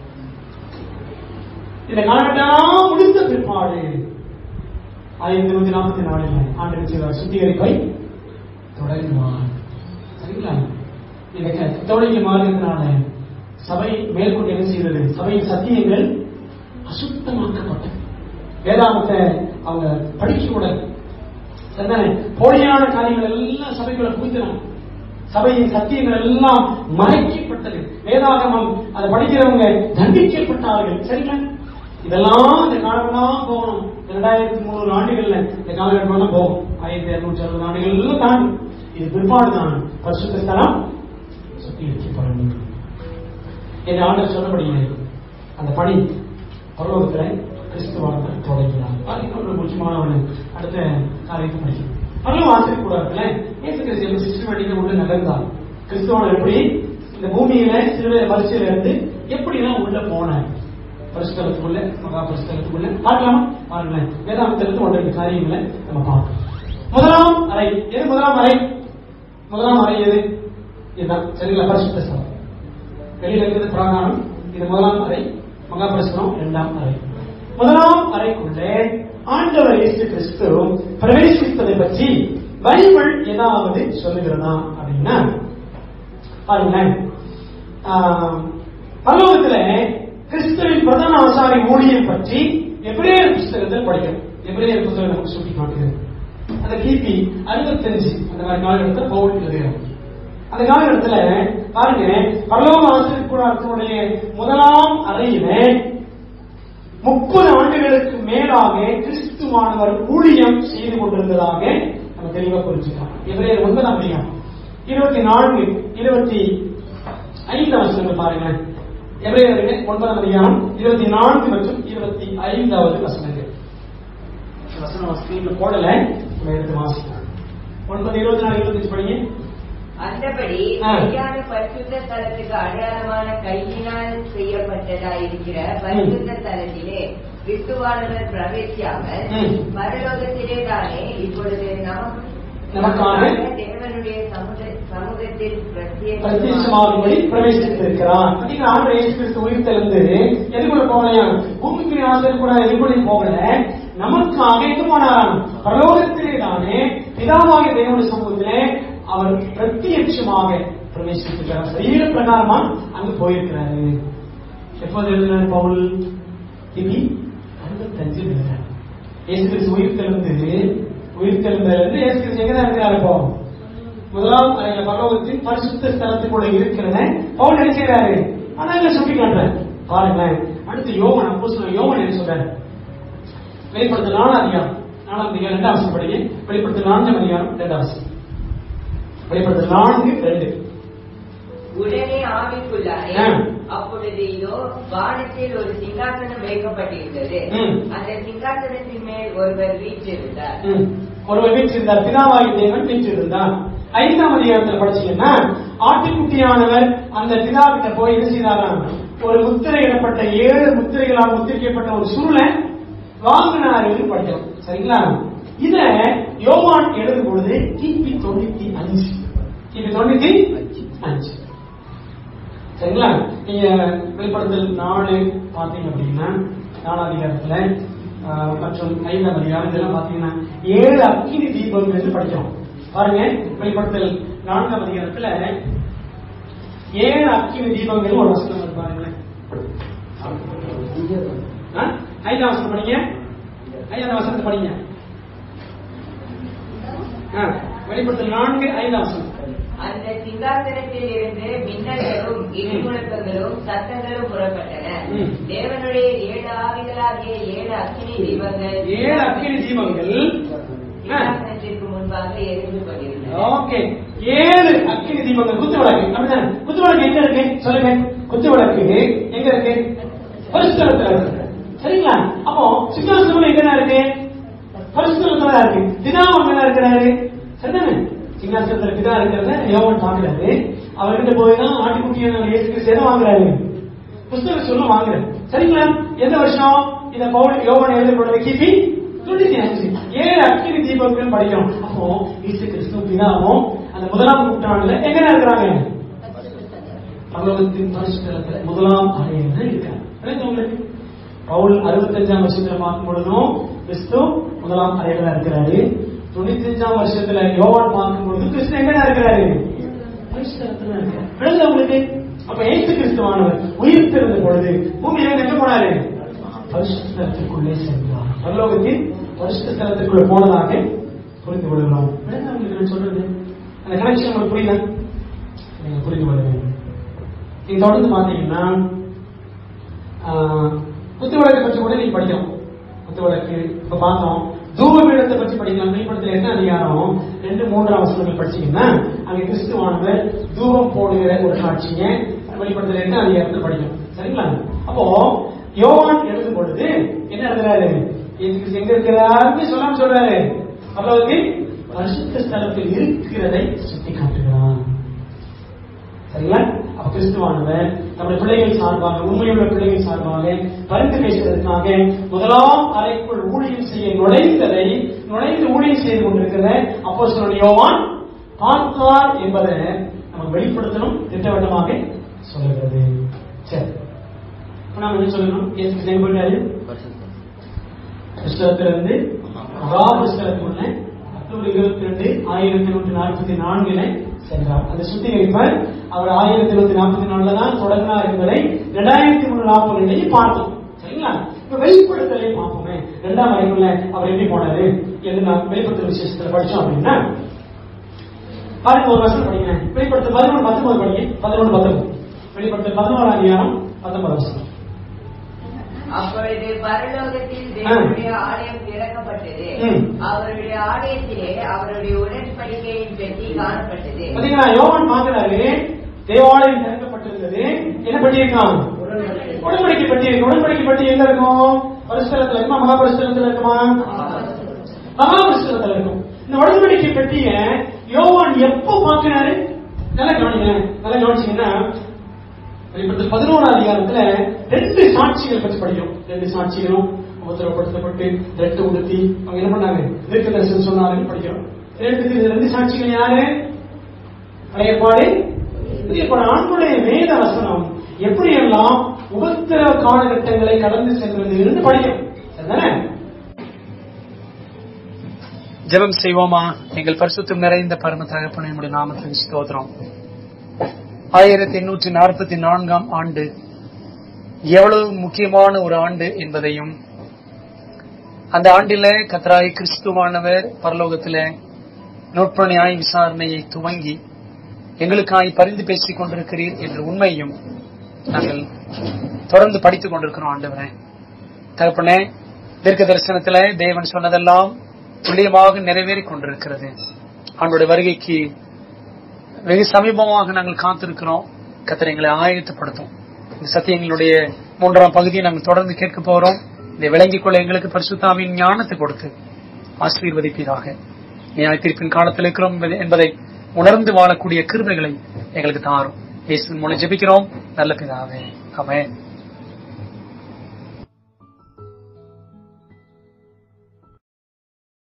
இந்த காலகட்டம் முடிந்த பிற்பாடு ஆயிரத்தி நூத்தி நாற்பத்தி நாலுல ஆண்டு செய்வார் சுத்திகரிப்பை தொடங்குவார் சரிங்களா இந்த கத்தோலிக்க மாறியதுனால சபை மேற்கொண்டு என்ன செய்தது சபையின் சத்தியங்கள் அசுத்தமாக்கப்பட்டது வேதாமத்தை அவங்க படிக்க கூட சரிதானே போலியான காரியங்கள் எல்லாம் சபைக்குள்ள புகுத்தினாங்க சபையின் சத்தியங்கள் எல்லாம் மறைக்கப்பட்டது வேதாகமம் அதை படிக்கிறவங்க தண்டிக்கப்பட்டார்கள் சரிங்களா இதெல்லாம் இந்த காலகட்டம் போகணும் இரண்டாயிரத்தி முந்நூறு ஆண்டுகள்ல இந்த காலகட்டம் தான் போகும் ஆயிரத்தி இருநூற்றி அறுபது ஆண்டுகள் எல்லாம் தாண்டும் இது பிற்பாடு தான் பரிசுத்த ஸ்தலம் சுத்தி வைக்கப்படும் என் ஆண்டர் சொல்லப்படுகிறது அந்த பணி பரலோகத்துல கிறிஸ்துவாக தொடங்கினார் பாத்தீங்கன்னா ஒரு முக்கியமான ஒரு அடுத்த காரியத்தை படிக்கும் பரலோகம் ஆசிரியக்கூடாதுல ஏசு கிறிஸ்து எப்படி சிஸ்டமேட்டிக்கா உள்ள நகர்ந்தார் கிறிஸ்துவான எப்படி இந்த பூமியில சிறுவை வரிசையில இருந்து எப்படிலாம் உள்ள போன பரிசுத்தலத்துக்குள்ள மகா பரிசுத்தலத்துக்குள்ள பார்க்கலாமா பாருங்களேன் வேதாந்தத்திலிருந்து ஒன்று ரெண்டு காரியங்களை நம்ம பார்க்கலாம் முதலாம் அறை எது முதலாம் அறை முதலாம் அறை எது இதுதான் சரிங்களா பரிசுத்த ஸ்தலம் வெளியில இருக்கிறது பிராணானம் இது முதலாம் அறை மகாபரிசுரம் இரண்டாம் அறை முதலாம் அறைக்குள்ளே ஆண்டவர் இயேசு கிறிஸ்து பிரவேசிப்பதை பற்றி பைபிள் ஏதாவது சொல்லுகிறதா அப்படின்னா பாருங்களேன் பரலோகத்துல கிறிஸ்துவின் பிரதான ஆசாரி ஊழியம் பற்றி எபிரேயர் புஸ்தகத்தில் படிக்கிறோம் எபிரேயர் புஸ்தகம் நமக்கு சுட்டி காட்டுகிறது அந்த கிபி அறுபத்தஞ்சு அந்த மாதிரி காலகட்டத்தில் பவுல் எழுதுகிறோம் அந்த காலகட்டத்துல பாருங்க பரலோக ஆசிரியர் கூடாரத்தினுடைய முதலாம் அறையில முப்பது ஆண்டுகளுக்கு மேலாக கிறிஸ்துவானவர் ஊழியம் செய்து கொண்டிருந்ததாக நம்ம தெளிவா புரிஞ்சுக்கலாம் எவரே ஒன்பதாம் அதிகம் இருபத்தி நான்கு இருபத்தி ஐந்து வசனங்கள் பாருங்க எவரே ஒன்பதாம் அதிகாரம் இருபத்தி நான்கு மற்றும் இருபத்தி ஐந்தாவது வசனங்கள் வசனம் ஸ்கிரீன்ல போடல நம்ம எடுத்து வாசிக்கலாம் ஒன்பது இருபத்தி நாலு இருபத்தஞ்சு படிங்க
அந்தபடி
ஆ.
மெய்யான பரிசுத்த ஸ்தலத்துக்கு அடையாளமான கையினால் செய்யப்பட்டதாயிருக்கிற பரிசுத்த ஸ்தலத்திலே கிறிஸ்துவானவர் பிரவேசியாமல்
ம்.
பரலோகத்திலே தானே இப்பொழுது நமக்கு
நமக்காக
தேவனுடைய சமுத- சமூகத்தில் பிரத்யேகமாக
பிரத்யட்சமாகும்படி பிரவேசித்திருக்கிறான் பாத்தீங்களா ஆண்டு இயேசு கிறிஸ்து உயிர்த்தெழுந்து எதுக்குள்ள போகலையா பூமிக்கு ஆசிரியர் கூட எதுக்குள்ள போகல நமக்காக எங்க போனாராம் பரலோகத்திலே தானே பிதாவாகிய தேவனுடைய சமூகத்திலே அவர் பிரத்யட்சமாக பிரவேசித்திருக்கிறார் சரீர பிரகாரமா அங்கு போயிருக்கிறாரு எப்போது எழுதினார் பவுல் கிபி அறுபத்தஞ்சு எழுதினார் இயேசு கிறிஸ்து உயிர்த்தெழுந்து உயிர்த்தெழுந்தது இயேசு கிறிஸ்து எங்க தான் இருக்கிறார் இப்போ முதலாம் அறையில பரலோகத்தின் பரிசுத்த ஸ்தலத்துக்குள்ள இருக்கிறத பவுல் நினைக்கிறாரு ஆனா இல்ல சுட்டி காட்டுறேன் பாருங்களேன் அடுத்து யோவன் அப்போ சொல்ல யோவன் என்ன சொல்றாரு வெளிப்படுத்த நாலாம் அதிகாரம் நாலாம் அதிகாரம் ரெண்டாம் வருஷம் படிங்க வெளிப்படுத்த நான்காம் அதிகாரம் ரெண்டாம் வருஷம் வெளிப்படுத்த நான்கு ரெண்டு
உடனே ஆவிக்குள்ளாரே
ஆ.
அப்பொழுது இதோ வானத்தில் ஒரு சிங்காசனம் வைக்கப்பட்டிருந்தது
ம்.
அந்த சிங்காசனத்தின் மேல் ஒருவர் வீற்றிருந்தார்
ம். ஒருவர் வீற்றிருந்தார் பிதாவாகி தேவன் வீற்றிருந்தார் ஐந்தாம் அதிகாரத்தில் படிச்சீங்கன்னா ஆட்டுக்குட்டியானவர் அந்த பிதாவிட்ட போய் என்ன செய்தாராம் ஒரு முத்திரையிடப்பட்ட ஏழு முத்திரைகளால் முத்திரிக்கப்பட்ட ஒரு சுருளை வாங்கினாருன்னு படிக்கிறோம் சரிங்களா இத யோவான் எழுதும் பொழுது கிபி தொண்ணூத்தி அஞ்சு கிபி தொண்ணூத்தி அஞ்சு சரிங்களா நீங்க வெளிப்படுத்தல் நாலு பாத்தீங்க அப்படின்னா நாலாம் அதிகாரத்துல ஆஹ், மற்றும் ஐந்தாம் அதிகாரம் இதெல்லாம் பாத்தீங்கன்னா ஏழு அக்கினி தீபங்கள் என்று படிக்கிறோம் பாருங்க வெளிப்படுத்தல் நான்காம் அதிகாரத்துல ஏழு அக்கினி தீபங்கள் ஒரு வசனம் இருக்கு பாருங்களேன் ஆ? ஐந்தாம் வசனம் படிங்க ஐந்தாம் வசனத்தை படிங்க ஆ, வெளிப்படுத்தல் நான்கு ஐந்தாம் வசனம்
அந்த சிங்காசனத்தில் இருந்து மின்னல்களும் இடிமுழக்கங்களும் சத்தங்களும் புறப்பட்டன
ம்.
தேவனுடைய ஏழு ஆவிகளாகிய ஏழு அக்கினி தீபங்கள்
ஏழு அக்கினி தீபங்கள் ஆ,
சிங்காசனத்திற்கு முன்பாக எரிந்து கொண்டிருந்தன
ஓகே ஏழு அக்கினி தீபங்கள் குத்து விளக்கு அப்படிதானே குத்து விளக்கு எங்க இருக்கு சொல்லுங்க குத்து விளக்கு எங்க இருக்கு பரிசுத்தலத்துல இருக்கு சரிங்களா அப்போ சிங்காசனம் எங்க இருக்கு பரிசுத்தலத்துல தான் இருக்கு பிதாவும் எங்க இருக்கிறாரு சரிதானே சிங்காசனத்துல பிதா இருக்கிறத யோவன் பாக்குறாரு அவர்கிட்ட போய் தான் ஆட்டுக்குட்டியான இயேசு கிறிஸ்து எதை வாங்குறாரு புஸ்தக சொல்ல வாங்குறாரு சரிங்களா எந்த வருஷம் இந்த பவுல் யோவன் எழுதப்படுறது கிபி தொண்ணூத்தி அஞ்சு ஏழு அக்கினி தீபங்கள் படிக்கிறோம் அப்போ இயேசு கிறிஸ்து பிதாவும் அந்த முதலாம் நூற்றாண்டுல எங்க இருக்கிறாங்க பரலோகத்தின் பரிசுத்தலத்துல முதலாம் அறையில இருக்காங்க புரியுதா உங்களுக்கு பவுல் அறுபத்தஞ்சாம் வருஷத்துல பார்க்கும் பொழுதும் கிறிஸ்து முதலாம் அறையில தான் இருக்கிறாரு தொண்ணூத்தி அஞ்சாம் வருஷத்துல யோவான் பார்க்கும் பொழுது கிறிஸ்து எங்க இருக்கிறாரு பரிசுத்தலத்துல தான் இருக்காரு புரியுதா உங்களுக்கு அப்ப இயேசு கிறிஸ்துவானவர் உயிர் திறந்த பொழுது பூமியில எங்க போனாரு பரிசுத்தலத்திற்குள்ளே சென்றார் பரலோகத்தின் பரிசுத்த ஸ்தலத்திற்குள்ள போனதாக புரிந்து கொள்கிறோம் புரியுதா உங்களுக்கு நான் சொல்றது அந்த கனெக்ஷன் உங்களுக்கு புரியுதா நீங்க புரிந்து கொள்ள வேண்டும் நீங்க தொடர்ந்து பாத்தீங்கன்னா ஆஹ், குத்துவிளக்கு பற்றி கூட நீங்க படிக்கிறோம் குத்துவிளக்கு இப்ப பார்த்தோம் தூபபீடத்தை பற்றி படிக்கலாம் வெளிப்படுத்தல என்ன அதிகாரம் ரெண்டு மூன்றாம் வசனங்கள் படிச்சீங்கன்னா அங்க கிறிஸ்துவானவர் தூபம் போடுகிற ஒரு காட்சிங்க வெளிப்படுத்தல என்ன அதிகாரத்தில் படிக்கும் சரிங்களா அப்போ யோவான் எழுதும் பொழுது என்ன எழுதுறாரு இயேசு கிறிஸ்து எங்க இருக்கிறாருன்னு சொல்லாம சொல்றாரு அதாவது பரிசுத்த ஸ்தலத்தில் இருக்கிறதை சுட்டி காட்டுகிறான் சரிங்களா அப்ப கிறிஸ்துவானவர் நம்முடைய பிள்ளைகள் சார்பாக உண்மையுள்ள பிள்ளைகள் சார்பாக பரிந்து பேசுவதற்காக முதலாம் அறைக்குள் ஊழியம் செய்ய நுழைந்ததை நுழைந்து ஊழியம் செய்து கொண்டிருக்கிற அப்போ யோவான் பார்த்தார் என்பதை நம்ம வெளிப்படுத்தணும் திட்டவட்டமாக சொல்லுகிறது சரி இப்ப நாம என்ன சொல்லணும் இயேசு கிறிஸ்து எங்க போயிட்டாரு புஸ்தகத்திலிருந்து மகா புஸ்தகத்துக்குள்ள அக்டோபர் இருபத்தி ரெண்டு ஆயிரத்தி நூற்றி நாற்பத்தி நான்குல சென்றார் அந்த சுத்திகரிப்பர் அவர் ஆயிரத்தி நூத்தி நாற்பத்தி நாலுல தான் தொடங்கினார் என்பதை ரெண்டாயிரத்தி முன்னூறு நாற்பதுலேயே பார்த்தோம் சரிங்களா இப்ப வெளிப்படுத்தலே பார்ப்போமே ரெண்டாம் வரைக்குள்ள அவர் எப்படி போனாரு என்று நான் வெளிப்படுத்தல் விசேஷத்துல படிச்சோம் அப்படின்னா பாருங்க ஒரு வருஷம் படிங்க வெளிப்படுத்த பதினொன்று பத்தொன்பது படிங்க பதினொன்று பத்தொன்பது வெளிப்படுத்த பதினோராம் அதிகாரம் பத்தொன்பது வருஷம்
அப்பொழுது பரலோகத்தில் தேவனுடைய ஆலயம் திறக்கப்பட்டது
ம்.
அவருடைய ஆலயத்திலே அவருடைய உடன்படிக்கையின் பெட்டி காணப்பட்டது
பாத்தீங்களா யோவான் பாக்குறாரு தேவாலயம் திறக்கப்பட்டிருந்தது என்ன பண்ணியிருக்கான் உடன்படிக்கை பட்டி இருக்கு உடன்படிக்கை பட்டி எங்க இருக்கும் பரிசுத்தலத்துல இருக்குமா மகாபரிசுத்தலத்துல இருக்குமா மகாபரிசுத்தலத்துல இருக்கும் இந்த உடன்படிக்கை பெட்டிய யோவான் எப்போ பாக்குறாரு நல்லா கவனிங்க நல்லா கவனிச்சீங்கன்னா வெளிப்படுத்தல் பதினோராம் அதிகாரத்துல ரெண்டு சாட்சிகள் பற்றி படிக்கிறோம் ரெண்டு சாட்சிகளும் உத்தரவுப்படுத்தப்பட்டு ரெட்டு உடுத்தி அவங்க என்ன பண்ணாங்க தீர்க்க தரிசனம் சொன்னாங்கன்னு படிக்கிறோம் ரெண்டு ரெண்டு சாட்சிகள் யாரு பழைய ஏற்பாடு புதிய ஏற்பாடு ஆண்டுடைய வேத வசனம் எப்படியெல்லாம் உபத்திரவ காலகட்டங்களை கடந்து சென்றது என்று படிக்கும் சரிதானே
ஜெபம் செய்வோமா எங்கள் பரிசுத்தம் நிறைந்த பரம தகப்பனை நம்முடைய நாமத்துக்கு ஸ்தோத்திரம் ஆயிரத்தி எண்ணூற்றி நாற்பத்தி நான்காம் ஆண்டு எவ்வளவு முக்கியமான ஒரு ஆண்டு என்பதையும் அந்த ஆண்டில கத்தராய் கிறிஸ்துவானவர் பரலோகத்தில நோட்பணியாய் விசாரணையை துவங்கி எங்களுக்காய் பரிந்து பேசிக் கொண்டிருக்கிறீர் என்ற உண்மையும் நாங்கள் தொடர்ந்து படித்துக் கொண்டிருக்கிறோம் ஆண்டவரே தகப்பனே தீர்க்க தரிசனத்தில தேவன் சொன்னதெல்லாம் துல்லியமாக நிறைவேறிக் கொண்டிருக்கிறது அவனுடைய வருகைக்கு வெகு சமீபமாக நாங்கள் காத்திருக்கிறோம் கத்தரை எங்களை ஆயத்தப்படுத்தும் இந்த சத்தியங்களுடைய மூன்றாம் பகுதியை நாங்கள் தொடர்ந்து கேட்க போறோம் இதை விளங்கிக் கொள்ள எங்களுக்கு பரிசுத்தாவின் ஞானத்தை கொடுத்து ஆசீர்வதிப்பீராக நியாய தீர்ப்பின் காலத்தில் இருக்கிறோம் என்பதை- என்பதை உணர்ந்து வாழக்கூடிய கிருபைகளை எங்களுக்கு தாரும் இயேசுவின் மூலம் ஜெபிக்கிறோம் நல்ல பிதாவே ஆமென்